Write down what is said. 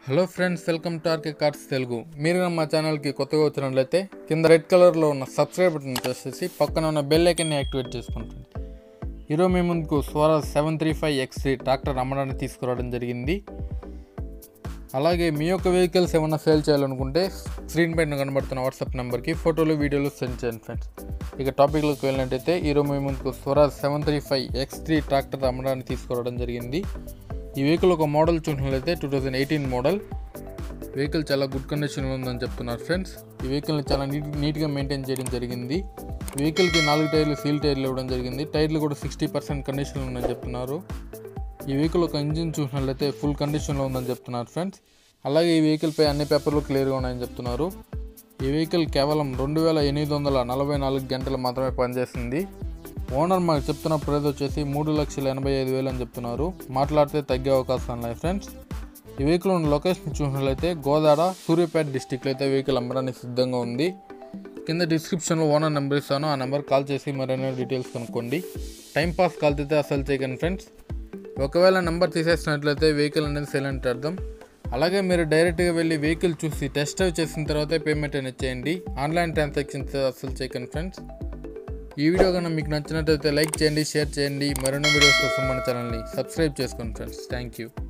hello friends welcome to RK cars Telugu మీరు కనుక మా ఛానల్కి కొత్తగా వచ్చినట్లయితే కింద రెడ్ కలర్లో ఉన్న సబ్స్క్రైబ్ బటన్ చేసేసి పక్కన ఉన్న బెల్ ఐకన్ని యాక్టివేట్ చేసుకుంటుంది ఈరోజు మీ ముందుకు Swaraj seven three five X three tractor అమ్మడానికి తీసుకురావడం జరిగింది అలాగే మీ యొక్క వెహికల్స్ ఏమైనా సేల్ చేయాలనుకుంటే స్క్రీన్ పైన కనబడుతున్న వాట్సాప్ నెంబర్కి ఫోటోలు వీడియోలు సెండ్ చేయండి ఫ్రెండ్స్ ఇక టాపిక్లోకి వెళ్ళినట్టయితే ఈరోజు మీ ముందుకు Swaraj seven three five X three tractor అమ్మడానికి తీసుకురావడం జరిగింది ఈ వెహికల్ ఒక మోడల్ చూసినట్లయితే two thousand eighteen model vehicle చాలా గుడ్ కండిషన్లో ఉందని చెప్తున్నారు ఫ్రెండ్స్ ఈ వెహికల్ని చాలా నీట్ నీట్గా మెయింటైన్ చేయడం జరిగింది ఈ వెహికల్కి నాలుగు టైర్లు సీల్ టైర్లు ఇవ్వడం జరిగింది టైర్లు కూడా సిక్స్టీ పర్సెంట్ కండిషన్లో ఉందని చెప్తున్నారు ఈ వెహికల్ ఒక ఇంజిన్ చూసినట్లయితే ఫుల్ కండిషన్లో ఉందని చెప్తున్నారు ఫ్రెండ్స్ అలాగే ఈ వెహికల్పై అన్ని పేపర్లు క్లియర్గా ఉన్నాయని చెప్తున్నారు ఈ వెహికల్ కేవలం రెండు వేల ఎనిమిది వందల నలభై నాలుగు గంటలు మాత్రమే పనిచేస్తుంది ఓనర్ మాకు చెప్తున్న ప్రైస్ వచ్చేసి మూడు లక్షల ఎనభై ఐదు వేలు అని చెప్తున్నారు మాట్లాడితే తగ్గే అవకాశం ఉన్నాయి ఫ్రెండ్స్ ఈ వెహికల్ ఉన్న లొకేషన్ చూసినట్లయితే గోదాడ సూర్యాపేట డిస్టిక్లో అయితే వెహికల్ అమ్మడానికి సిద్ధంగా ఉంది కింద డిస్క్రిప్షన్లో ఓనర్ నెంబర్ ఇస్తాను ఆ నెంబర్ కాల్ చేసి మరైనా డీటెయిల్స్ కనుక్కోండి టైం పాస్ కాల్ అయితే అసలు చేయకండి ఫ్రెండ్స్ ఒకవేళ నెంబర్ తీసేసినట్లయితే వెహికల్ అనేది సైలెంట్ అర్థం అలాగే మీరు డైరెక్ట్గా వెళ్ళి వెహికల్ చూసి టెస్ట్ డ్రైవ్ చేసిన తర్వాత పేమెంట్ అనేది చేయండి ఆన్లైన్ ట్రాన్సాక్షన్స్ అసలు చేయకండి ఫ్రెండ్స్ ఈ వీడియో కన్నా మీకు నచ్చినట్లయితే లైక్ చేయండి షేర్ చేయండి మరిన్ని వీడియోస్ కోసం మన ఛానల్ని సబ్స్క్రైబ్ చేసుకోండి ఫ్రెండ్స్ థ్యాంక్ యూ